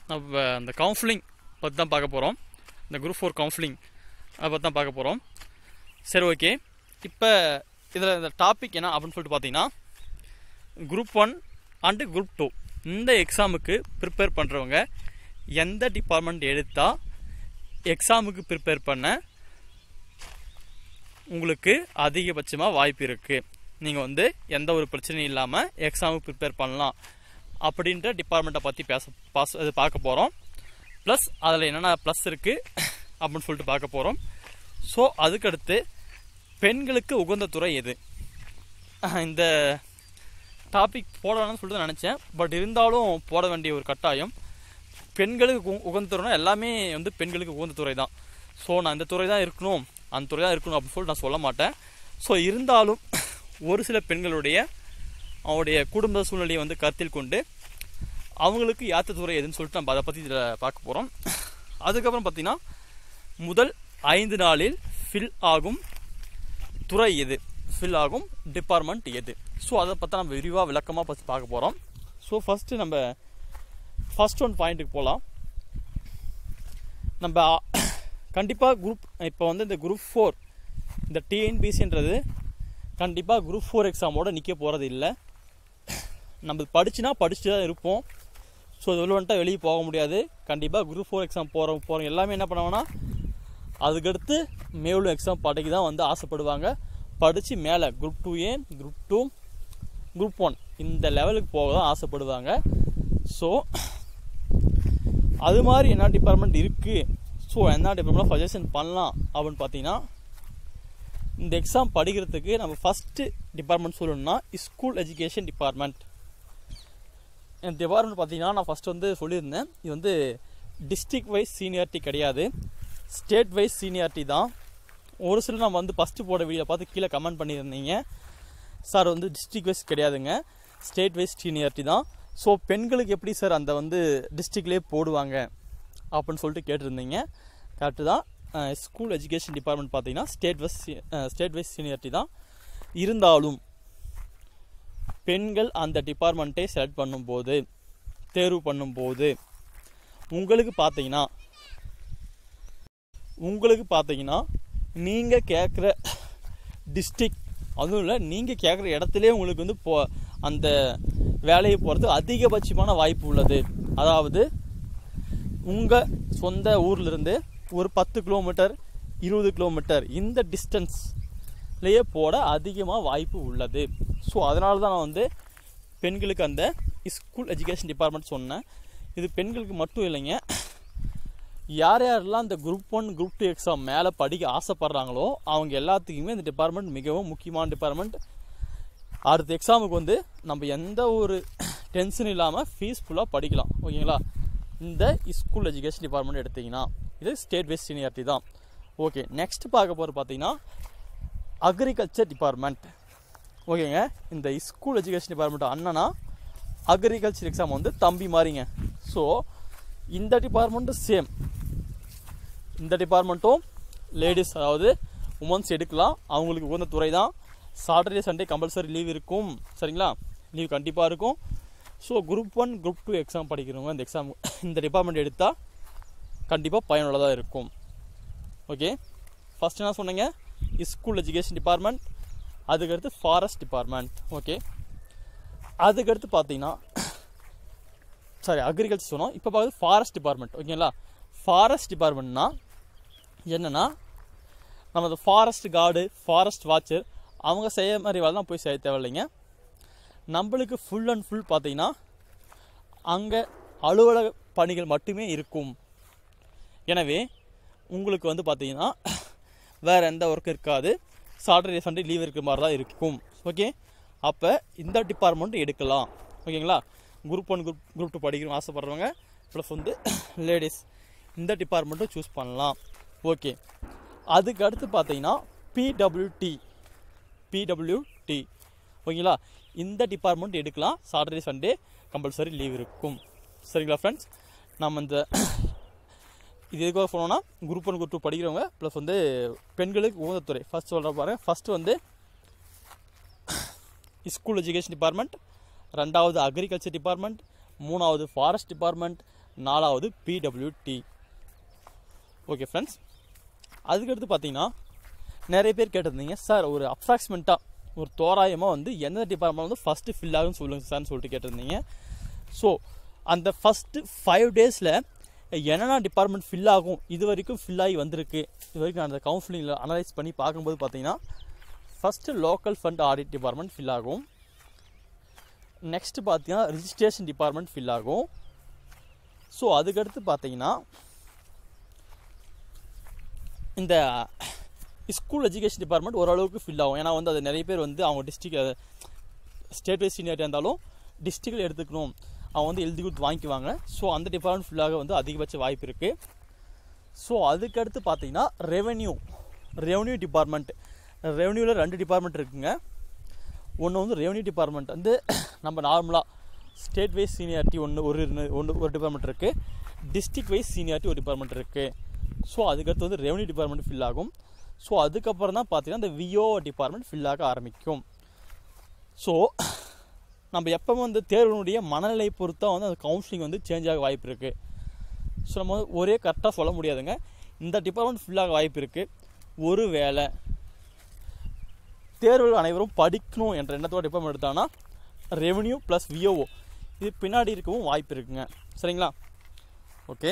நம்ம அந்த கவுன்சிலிங் பற்றி தான் பார்க்க போகிறோம் இந்த குரூப் ஃபோர் கவுன்சிலிங் அதை பற்றி தான் பார்க்க போகிறோம் சரி ஓகே இப்போ இதில் இந்த டாபிக் என்ன அப்படின்னு சொல்லிட்டு பார்த்தீங்கன்னா group one and group two இந்த எக்ஸாமுக்கு ப்ரிப்பேர் பண்ணுறவங்க எந்த டிபார்ட்மெண்ட் எடுத்தால் எக்ஸாமுக்கு ப்ரிப்பேர் பண்ண உங்களுக்கு அதிகபட்சமாக வாய்ப்பு இருக்குது நீங்கள் வந்து எந்த ஒரு பிரச்சனையும் இல்லாமல் எக்ஸாமுக்கு ப்ரிப்பேர் பண்ணலாம் அப்படின்ற டிபார்ட்மெண்ட்டை பற்றி பேச பாஸ் இது பார்க்க போகிறோம் ப்ளஸ் அதில் என்னென்ன ப்ளஸ் இருக்குது அப்படின்னு சொல்லிட்டு பார்க்க போகிறோம் ஸோ அதுக்கடுத்து பெண்களுக்கு உகந்த துறை எது அஹ் இந்த டாபிக் போடலாம்னு சொல்லிட்டு நினச்சேன் பட் இருந்தாலும் போட வேண்டிய ஒரு கட்டாயம் பெண்களுக்கு உ- உகந்த துறைனா எல்லாமே வந்து பெண்களுக்கு உகந்த துறை தான் ஸோ நான் இந்த துறை தான் இருக்கணும் அந்த துறை தான் இருக்கணும் அப்படின்னு சொல்லிட்டு நான் சொல்ல மாட்டேன் ஸோ இருந்தாலும் ஒரு சில பெண்களுடைய அவங்களுடைய குடும்ப சூழ்நிலையை வந்து கருத்தில் கொண்டு அவங்களுக்கு ஏற்ற துறை எதுன்னு சொல்லிட்டு நம்ம அதை பற்றி இதில் பார்க்க போகிறோம் அதுக்கப்புறம் பார்த்தீங்கன்னா முதல் ஐந்து நாளில் ஃபில் ஆகும் துறை எது ஃபில் ஆகும் டிபார்ட்மெண்ட் எது ஸோ அதை பற்றி நம்ம விரிவாக விளக்கமாக பற்றி பார்க்க போகிறோம் ஸோ ஃபஸ்ட்டு நம்ம ஃபர்ஸ்ட் ஒன் பாயிண்ட்டுக்கு போகலாம் நம்ம கண்டிப்பாக குரூப் இப்போ வந்து இந்த குரூப் ஃபோர் இந்த டிஎன்பிசின்றது கண்டிப்பாக குரூப் ஃபோர் எக்ஸாமோட நிற்க போகிறது இல்லை நம்ம படிச்சுனா படிச்சுட்டு தான் இருப்போம் ஸோ இது வந்துட்டு வெளியே போக முடியாது கண்டிப்பாக குரூப் ஃபோர் எக்ஸாம் போகிற போகிறவங்க எல்லாமே என்ன பண்ணுவாங்கன்னா அதுக்கடுத்து மேலும் எக்ஸாம் படிக்க தான் வந்து ஆசைப்படுவாங்க படித்து மேலே group two A group two group one இந்த லெவலுக்கு போக தான் ஆசைப்படுவாங்க ஸோ அது மாதிரி என்ன டிபார்ட்மெண்ட் இருக்குது ஸோ என்ன டிபார்ட்மெண்ட் சஜஷன் பண்ணலாம் அப்படின்னு பார்த்தீங்கன்னா இந்த எக்ஸாம் படிக்கிறதுக்கு நம்ம ஃபஸ்ட்டு டிபார்ட்மெண்ட் சொல்லணும்னா ஸ்கூல் எஜுகேஷன் டிபார்ட்மெண்ட் இந்த டிபார்ட்மெண்ட் பார்த்தீங்கன்னா நான் ஃபஸ்ட் வந்து சொல்லியிருந்தேன் இது வந்து டிஸ்ட்ரிக்ட் வைஸ் சீனியாரிட்டி கிடையாது ஸ்டேட் வைஸ் சீனியாரிட்டி தான் ஒரு சிலர் நம்ம வந்து ஃபஸ்ட்டு போட வீடியோ பார்த்து கீழே கமெண்ட் பண்ணியிருந்தீங்க சார் வந்து டிஸ்ட்ரிக்ட் வைஸ் கிடையாதுங்க ஸ்டேட் வைஸ் சீனியாரிட்டி தான் ஸோ பெண்களுக்கு எப்படி சார் அந்த வந்து டிஸ்ட்ரிக்ட்லேயே போடுவாங்க அப்படின்னு சொல்லிட்டு கேட்டிருந்தீங்க கரெக்டு தான் ஸ்கூல் எஜுகேஷன் டிபார்ட்மெண்ட் பார்த்தீங்கன்னா state wise state wise seniority தான் இருந்தாலும் பெண்கள் அந்த டிபார்ட்மெண்ட்டை செலக்ட் பண்ணும்போது தேர்வு பண்ணும்போது உங்களுக்கு பார்த்தீங்கன்னா உங்களுக்கு பார்த்தீங்கன்னா நீங்கள் கேட்குற டிஸ்ட்ரிக்ட் அதுவும் இல்லை நீங்கள் கேட்குற இடத்துலே உங்களுக்கு வந்து போ அந்த வேலையை போகிறதுக்கு அதிகபட்சமான வாய்ப்பு உள்ளது அதாவது உங்கள் சொந்த ஊர்லேருந்து ஒரு பத்து கிலோமீட்டர் இருபது கிலோமீட்டர் இந்த டிஸ்டன்ஸ்லேயே போட அதிகமாக வாய்ப்பு உள்ளது ஸோ அதனால தான் நான் வந்து பெண்களுக்கு அந்த ஸ்கூல் எஜுகேஷன் டிபார்ட்மெண்ட் சொன்னேன் இது பெண்களுக்கு மட்டும் இல்லைங்க யார் யாரெல்லாம் இந்த group one group two exam மேலே படிக்க ஆசைப்படுறாங்களோ அவங்க எல்லாத்துக்குமே இந்த டிபார்ட்மெண்ட் மிகவும் முக்கியமான டிபார்ட்மெண்ட் அடுத்த எக்ஸாமுக்கு வந்து நம்ம எந்த ஒரு டென்ஷன் இல்லாமல் ஃபீஸ்ஃபுல்லாக படிக்கலாம் ஓகேங்களா இந்த ஸ்கூல் எஜுகேஷன் டிபார்ட்மெண்ட் எடுத்தீங்கன்னா இது ஸ்டேட் வைஸ் சீனியாரிட்டி தான் ஓகே நெக்ஸ்ட் பார்க்க போகிறது பார்த்தீங்கன்னா அக்ரிகல்ச்சர் டிபார்ட்மெண்ட் ஓகேங்க இந்த ஸ்கூல் எஜுகேஷன் டிபார்ட்மெண்ட் அண்ணனா அக்ரிகல்ச்சர் எக்ஸாம் வந்து தம்பி மாதிரிங்க ஸோ இந்த டிபார்ட்மெண்ட்டும் சேம் இந்த டிபார்ட்மெண்ட்டும் லேடிஸ் அதாவது உமன்ஸ் எடுக்கலாம் அவங்களுக்கு உகந்த துறை தான் சாட்டர்டே சண்டே கம்பல்சரி லீவ் இருக்கும் சரிங்களா லீவ் கண்டிப்பாக இருக்கும் so group one group two exam படிக்கிறவங்க இந்த எக்ஸாம் இந்த டிபார்ட்மெண்ட் எடுத்தால் கண்டிப்பாக பயனுள்ளதாக இருக்கும் ஓகே ஃபஸ்ட் என்ன சொன்னீங்க ஸ்கூல் எஜுகேஷன் டிபார்ட்மெண்ட் அதுக்கடுத்து ஃபாரஸ்ட் டிபார்ட்மெண்ட் ஓகே அதுக்கடுத்து பார்த்தீங்கன்னா சாரி அக்ரிகல்ச்சர் சொன்னோம் இப்போ பார்க்குறது ஃபாரஸ்ட் டிபார்ட்மெண்ட் ஓகேங்களா ஃபாரஸ்ட் டிபார்ட்மெண்ட்னா என்னென்னா நம்ம இந்த ஃபாரஸ்ட் கார்டு ஃபாரஸ்ட் வாட்சர் அவங்க செய்ய மாதிரி வேலை தான் போய் செய்ய தேவையில்லைங்க நம்மளுக்கு ஃபுல் அண்ட் ஃபுல் பார்த்தீங்கன்னா அங்கே அலுவலக பணிகள் மட்டுமே இருக்கும் எனவே உங்களுக்கு வந்து பார்த்தீங்கன்னா வேறு எந்த ஒர்க் இருக்காது சாட்டர்டே சண்டே லீவ் இருக்கிற மாதிரி தான் இருக்கும் ஓகே அப்போ இந்த டிபார்ட்மெண்ட் எடுக்கலாம் ஓகேங்களா group one group group two படிக்கணும் ஆசைப்பட்றவங்க ப்ளஸ் வந்து லேடிஸ் இந்த டிபார்ட்மெண்ட்டும் சூஸ் பண்ணலாம் ஓகே அதுக்கு அடுத்து பார்த்தீங்கன்னா பிடபிள்யூடி பிடபிள்யூடி ஓகேங்களா இந்த டிபார்ட்மெண்ட் எடுக்கலாம் சாட்டர்டே சண்டே கம்பல்சரி லீவ் இருக்கும் சரிங்களா ஃப்ரெண்ட்ஸ் நம்ம இந்த இது எதுக்காக சொன்னோன்னா குரூப் ஒன் குரூப் டூ படிக்கிறவங்க ப்ளஸ் வந்து பெண்களுக்கு உகந்தத்துறை ஃபர்ஸ்ட் சொல்கிற பாருங்க ஃபஸ்ட்டு வந்து ஸ்கூல் எஜுகேஷன் டிபார்ட்மெண்ட் ரெண்டாவது அக்ரிகல்ச்சர் டிபார்ட்மெண்ட் மூணாவது ஃபாரஸ்ட் டிபார்ட்மெண்ட் நாலாவது பிடபிள்யூடி ஓகே ஃப்ரெண்ட்ஸ் அதுக்கடுத்து பார்த்தீங்கன்னா நிறைய பேர் கேட்டிருந்தீங்க சார் ஒரு அப்ராக்சிமெண்ட்டாக ஒரு தோராயமாக வந்து எந்த டிபார்ட்மெண்ட் வந்து ஃபஸ்ட்டு ஃபில் ஆகும்னு சொல்லுங்க சார்னு சொல்லிட்டு கேட்டிருந்தீங்க ஸோ அந்த ஃபஸ்ட்டு ஃபைவ் டேஸில் என்னென்ன டிபார்ட்மெண்ட் ஃபில் ஆகும் இது வரைக்கும் ஃபில் ஆகி வந்திருக்கு இது வரைக்கும் அந்த கவுன்சிலிங்கில் அனலைஸ் பண்ணி பார்க்கும்போது பார்த்தீங்கன்னா first local fund audit department fill ஆகும் நெக்ஸ்ட்டு பார்த்தீங்கன்னா ரிஜிஸ்ட்ரேஷன் டிபார்ட்மெண்ட் ஃபில் ஆகும் ஸோ அதுக்கடுத்து பார்த்தீங்கன்னா இந்த ஸ்கூல் எஜுகேஷன் டிபார்ட்மெண்ட் ஓரளவுக்கு ஃபில் ஆகும் ஏன்னா வந்து அது நிறைய பேர் வந்து அவங்க டிஸ்ட்ரிக்ட் ஸ்டேட் வைஸ் சீனியாரிட்டி இருந்தாலும் டிஸ்ட்ரிக்டில் எடுத்துக்கணும் அவங்க வந்து எழுதி கொடுத்து வாங்கிக்குவாங்க ஸோ அந்த டிபார்ட்மெண்ட் ஃபுல்லாக வந்து அதிகபட்ச வாய்ப்பு இருக்குது ஸோ அதுக்கடுத்து பார்த்தீங்கன்னா ரெவென்யூ ரெவென்யூ டிபார்ட்மெண்ட் ரெவென்யூவில் ரெண்டு டிபார்ட்மெண்ட் இருக்குங்க ஒன்று வந்து ரெவென்யூ டிபார்ட்மெண்ட் வந்து நம்ம நார்மலாக ஸ்டேட் வைஸ் சீனியாரிட்டி ஒன்று ஒரு ஒன்று ஒரு டிபார்ட்மெண்ட் இருக்குது டிஸ்ட்ரிக்ட் வைஸ் சீனியாரிட்டி ஒரு டிபார்ட்மெண்ட் இருக்குது ஸோ அதுக்கடுத்து வந்து ரெவென்யூ டிபார்ட்மெண்ட் ஃபில் ஆகும் ஸோ அதுக்கப்புறம் தான் பார்த்தீங்கன்னா இந்த விஓ டிபார்ட்மெண்ட் ஃபில் ஆக ஆரம்பிக்கும் ஸோ நம்ம எப்பவும் வந்து தேர்வினுடைய மனநிலை பொறுத்தா வந்து அந்த கவுன்சிலிங் வந்து சேஞ்ச் ஆக வாய்ப்பு இருக்குது ஸோ நம்ம வந்து ஒரே கரெக்டாக சொல்ல முடியாதுங்க இந்த டிபார்ட்மெண்ட் ஃபுல்லாக வாய்ப்பு இருக்குது ஒரு வேளை தேர்வுகள் அனைவரும் படிக்கணும் என்ற எண்ணத்தோட டிபார்ட்மெண்ட் எடுத்தாங்கன்னா ரெவென்யூ ப்ளஸ் விஓஓ இது பின்னாடி இருக்கவும் வாய்ப்பு இருக்குங்க சரிங்களா ஓகே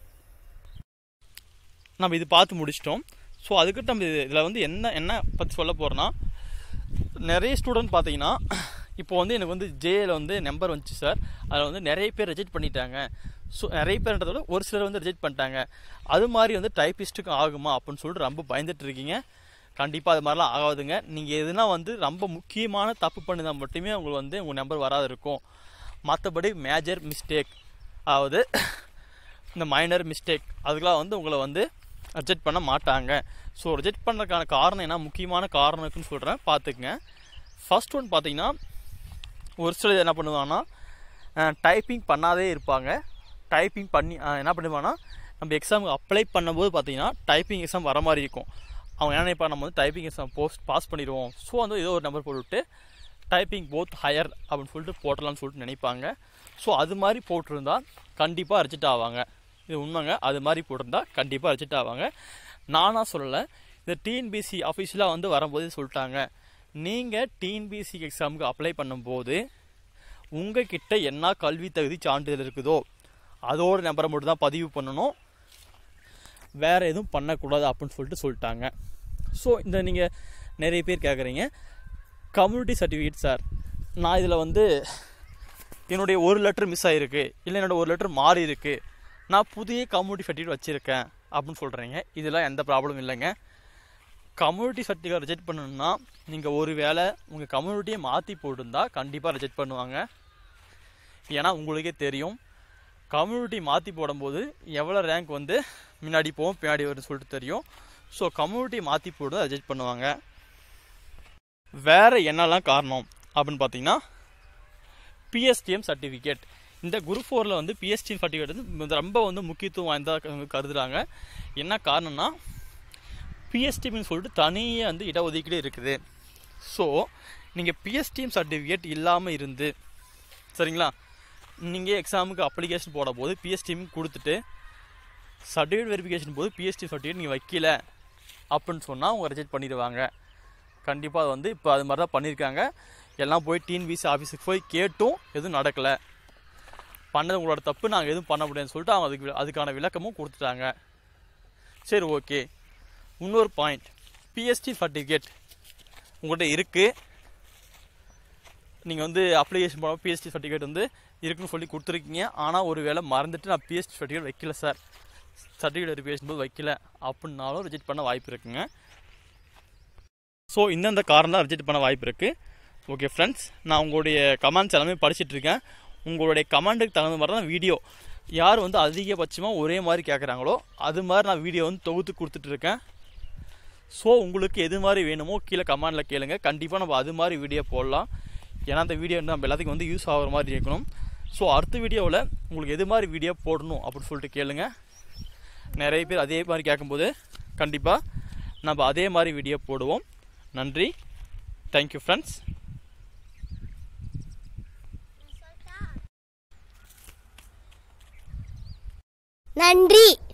நம்ம இது பார்த்து முடிச்சிட்டோம் ஸோ அதுக்கு நம்ம இதில் வந்து என்ன என்ன பற்றி சொல்ல போகிறோன்னா நிறைய ஸ்டூடெண்ட் பார்த்தீங்கன்னா இப்போ வந்து எனக்கு வந்து ஜேயில் வந்து நம்பர் வந்துச்சு சார் அதில் வந்து நிறைய பேர் ரிஜெக்ட் பண்ணிட்டாங்க ஸோ நிறைய பேர்ன்றத விட ஒரு சிலர் வந்து ரிஜெக்ட் பண்ணிட்டாங்க அது மாதிரி வந்து டைப்பிஸ்ட்டுக்கும் ஆகுமா அப்படின்னு சொல்லிட்டு ரொம்ப பயந்துட்டு இருக்கீங்க கண்டிப்பாக அது மாதிரிலாம் ஆகாதுங்க நீங்கள் எதுனா வந்து ரொம்ப முக்கியமான தப்பு பண்ணினா மட்டுமே உங்களுக்கு வந்து உங்கள் நம்பர் வராது இருக்கும் மற்றபடி மேஜர் மிஸ்டேக் அதாவது இந்த மைனர் மிஸ்டேக் அதுக்கெலாம் வந்து உங்களை வந்து ரிஜெக்ட் பண்ண மாட்டாங்க ஸோ ரிஜெக்ட் பண்ணுறதுக்கான காரணம் என்ன முக்கியமான காரணம் இருக்குன்னு சொல்கிறேன் பார்த்துக்குங்க ஃபர்ஸ்ட் ஒன் பார்த்தீங்கன்னா ஒரு சிலர் என்ன பண்ணுவாங்கன்னா டைப்பிங் பண்ணாதே இருப்பாங்க டைப்பிங் பண்ணி அஹ், என்ன பண்ணுவாங்கன்னா நம்ம எக்ஸாமுக்கு அப்ளை பண்ணும்போது பார்த்தீங்கன்னா டைப்பிங் எக்ஸாம் வர மாதிரி இருக்கும் அவங்க என்ன நினைப்பா நம்ம வந்து டைப்பிங் எக்ஸாம் போஸ்ட் பாஸ் பண்ணிடுவோம் ஸோ வந்து ஏதோ ஒரு நம்பர் போட்டுவிட்டு டைப்பிங் போத் ஹையர் அப்படின்னு சொல்லிட்டு போட்டலாம்னு சொல்லிட்டு நினைப்பாங்க ஸோ அது மாதிரி போட்டிருந்தா கண்டிப்பாக ரிஜெக்ட் ஆவாங்க இது உண்மைங்க அது மாதிரி போட்டிருந்தா கண்டிப்பாக ரிஜெக்ட் ஆவாங்க நானாக சொல்லலை இந்த டிஎன்பிசி அஃபிஷியலாக வந்து வரும்போது சொல்லிட்டாங்க நீங்கள் டிஎன்பிசி எக்ஸாமுக்கு அப்ளை பண்ணும்போது உங்ககிட்ட என்ன கல்வி தகுதி சான்றிதழ் இருக்குதோ அதோட நம்பரை மட்டும் தான் பதிவு பண்ணணும் வேறு எதுவும் பண்ணக்கூடாது அப்படின்னு சொல்லிட்டு சொல்லிட்டாங்க ஸோ இந்த நீங்கள் நிறைய பேர் கேட்குறீங்க கம்யூனிட்டி சர்டிஃபிகேட் சார் நான் இதில் வந்து என்னுடைய ஒரு லெட்டர் மிஸ் ஆகிருக்கு இல்லை என்னோட ஒரு லெட்டர் மாறி இருக்கு நான் புதிய கம்யூனிட்டி சர்டிஃபிகேட் வச்சுருக்கேன் அப்படின்னு சொல்கிறீங்க இதெல்லாம் எந்த ப்ராப்ளமும் இல்லைங்க கம்யூனிட்டி சர்டிஃபிகேட் ரிஜெக்ட் பண்ணணும்னா நீங்கள் ஒரு வேளை உங்கள் கம்யூனிட்டியை மாற்றி போட்டிருந்தா கண்டிப்பாக ரிஜெக்ட் பண்ணுவாங்க ஏன்னா உங்களுக்கே தெரியும் கம்யூனிட்டி மாற்றி போடும்போது எவ்வளோ ரேங்க் வந்து முன்னாடி போகும் பின்னாடி வரும்னு சொல்லிட்டு தெரியும் ஸோ கம்யூனிட்டி மாற்றி போட்டு ரிஜெக்ட் பண்ணுவாங்க வேறு என்னெல்லாம் காரணம் அப்படின்னு பார்த்தீங்கன்னா பிஎஸ்டிஎம் சர்டிஃபிகேட் இந்த குரூப் ஃபோரில் வந்து பிஎஸ்டிஎம் சர்டிஃபிகேட் வந்து ரொம்ப வந்து முக்கியத்துவம் வாய்ந்ததாக கருதுறாங்க என்ன காரணம்னா பிஎஸ்டிஎம்னு சொல்லிட்டு தனியாக வந்து இடஒதுக்கீடு இருக்குது ஸோ நீங்கள் பிஎஸ்டிஎம் சர்டிஃபிகேட் இல்லாமல் இருந்து சரிங்களா நீங்கள் எக்ஸாமுக்கு அப்ளிகேஷன் போட போது பிஎஸ்டிஎம் கொடுத்துட்டு சர்டிஃபிகேட் வெரிஃபிகேஷன் போது பிஎஸ்டி சர்டிஃபிகேட் நீங்கள் வைக்கல அப்படின்னு சொன்னால் அவங்க ரிஜெக்ட் பண்ணிடுவாங்க கண்டிப்பாக அது வந்து இப்போ அது மாதிரி தான் பண்ணியிருக்காங்க எல்லாம் போய் டிஎன்பிசி ஆஃபீஸுக்கு போய் கேட்டும் எதுவும் நடக்கலை பண்ணது உங்களோட தப்பு நாங்கள் எதுவும் பண்ண முடியாதுன்னு சொல்லிட்டு அவங்க அதுக்கு அதுக்கான விளக்கமும் கொடுத்துட்டாங்க சரி ஓகே இன்னொரு பாயிண்ட் பிஎஸ்டி சர்டிஃபிகேட் உங்கள்கிட்ட இருக்குது நீங்கள் வந்து அப்ளிகேஷன் போட பிஎஸ்டி சர்டிஃபிகேட் வந்து இருக்குன்னு சொல்லி கொடுத்துருக்கீங்க ஆனால் ஒரு வேளை மறந்துட்டு நான் பிஎஸ்டி சர்டிஃபிகேட் வைக்கல சார் சர்டிஃபிகேட் வெரிஃபிகேஷன் போது வைக்கல அப்படின்னாலும் ரிஜெக்ட் பண்ண வாய்ப்பு இருக்குங்க ஸோ இந்தந்த காரணம் தான் ரிஜெக்ட் பண்ண வாய்ப்பு இருக்குது ஓகே ஃப்ரெண்ட்ஸ் நான் உங்களுடைய கமெண்ட்ஸ் எல்லாமே படிச்சிட்டு இருக்கேன் உங்களுடைய கமெண்ட்டுக்கு தகுந்த மாதிரி தான் வீடியோ யார் வந்து அதிகபட்சமாக ஒரே மாதிரி கேட்குறாங்களோ அது மாதிரி நான் வீடியோ வந்து தொகுத்து கொடுத்துட்ருக்கேன் ஸோ உங்களுக்கு எது மாதிரி வேணுமோ கீழே கமெண்டில் கேளுங்க கண்டிப்பாக நம்ம அது மாதிரி வீடியோ போடலாம் ஏன்னா அந்த வீடியோ வந்து நம்ம எல்லாத்துக்கும் வந்து யூஸ் ஆகிற மாதிரி இருக்கணும் ஸோ அடுத்த வீடியோவில் உங்களுக்கு எது மாதிரி வீடியோ போடணும் அப்படின்னு சொல்லிட்டு கேளுங்க நிறைய பேர் அதே மாதிரி கேட்கும்போது கண்டிப்பாக நம்ம அதே மாதிரி வீடியோ போடுவோம் நன்றி தேங்க்யூ ஃப்ரெண்ட்ஸ் நன்றி